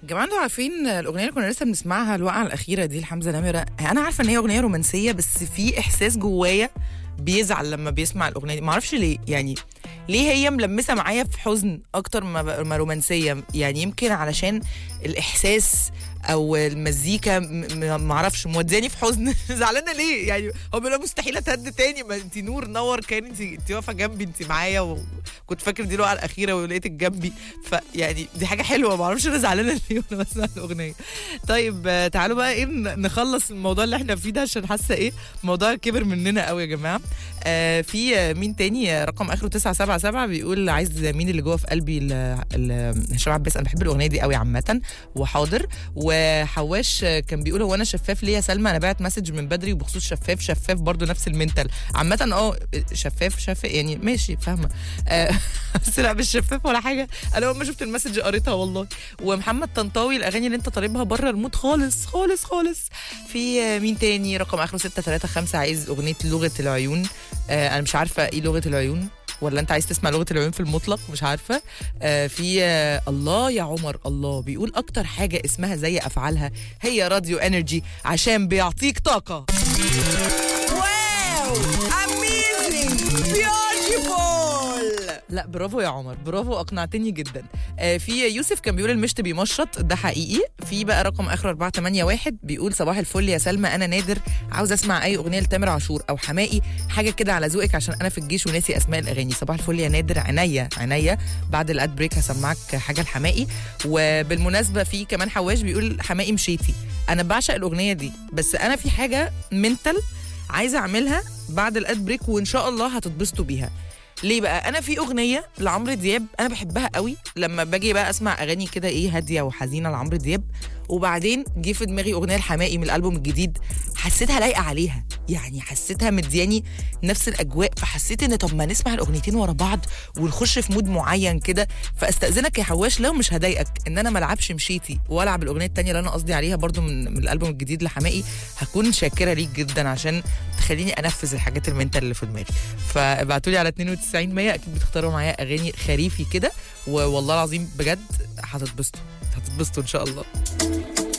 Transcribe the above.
جماعه انتوا عارفين الاغنيه اللي كنا لسه بنسمعها الوقعه الاخيره دي لحمزه نمره انا عارفه ان هي اغنيه رومانسيه بس في احساس جوايا بيزعل لما بيسمع الاغنيه دي معرفش ليه يعني ليه هي ملمسه معايا في حزن اكتر ما ما رومانسيه يعني يمكن علشان الاحساس او المزيكا م- م- معرفش موداني في حزن زعلانه ليه يعني هو بيقول مستحيل اتهد تاني ما انت نور نور كان انت انت واقفه جنبي انت معايا وكنت فاكر دي الوقعه الاخيره ولقيتك جنبي فيعني دي حاجه حلوه معرفش انا زعلانه ليه وانا بسمع الاغنيه طيب آه، تعالوا بقى ايه ن- نخلص الموضوع اللي احنا فيه ده عشان حاسه ايه الموضوع كبر مننا قوي يا جماعه آه في آه، مين تاني آه، رقم اخره 977 بيقول عايز مين اللي جوه في قلبي ال- ال- هشام عباس انا بحب الاغنيه دي قوي عامه وحاضر وحواش آه، كان بيقول هو انا شفاف ليه يا سلمى انا بعت مسج من بدري وبخصوص شفاف شفاف برضو نفس المنتال عامه اه شفاف شفاف يعني ماشي فاهمه آه، بس لا مش شفاف ولا حاجه انا اول ما شفت المسج قريتها والله ومحمد طنطاوي الاغاني اللي انت طالبها بره المود خالص خالص خالص في آه، مين تاني رقم اخره 635 عايز اغنيه لغه العيون آه، انا مش عارفه ايه لغه العيون ولا انت عايز تسمع لغه العيون في المطلق مش عارفه آه في آه الله يا عمر الله بيقول اكتر حاجه اسمها زي افعالها هي راديو انرجي عشان بيعطيك طاقه واو اميزنج بيوتيفول لا برافو يا عمر برافو اقنعتني جدا آه في يوسف كان بيقول المشط بيمشط ده حقيقي في بقى رقم اخر 481 بيقول صباح الفل يا سلمى انا نادر عاوز اسمع اي اغنيه لتامر عاشور او حمائي حاجه كده على ذوقك عشان انا في الجيش وناسي اسماء الاغاني صباح الفل يا نادر عينيا عينيا بعد الاد بريك هسمعك حاجه لحمائي وبالمناسبه في كمان حواش بيقول حمائي مشيتي انا بعشق الاغنيه دي بس انا في حاجه منتل عايزه اعملها بعد الاد بريك وان شاء الله هتتبسطوا بيها ليه بقى انا في اغنيه لعمرو دياب انا بحبها قوي لما باجي بقى اسمع اغاني كده ايه هاديه وحزينه لعمرو دياب وبعدين جه في دماغي اغنيه الحمائي من الالبوم الجديد حسيتها لايقه عليها يعني حسيتها مدياني نفس الاجواء فحسيت ان طب ما نسمع الاغنيتين ورا بعض ونخش في مود معين كده فاستاذنك يا حواش لو مش هضايقك ان انا ما العبش مشيتي والعب الاغنيه التانية اللي انا قصدي عليها برضو من, من الالبوم الجديد لحمائي هكون شاكره ليك جدا عشان تخليني انفذ الحاجات المنتال اللي في دماغي فابعتوا لي على 92 100 اكيد بتختاروا معايا اغاني خريفي كده والله العظيم بجد هتتبسطوا هتتبسطوا ان شاء الله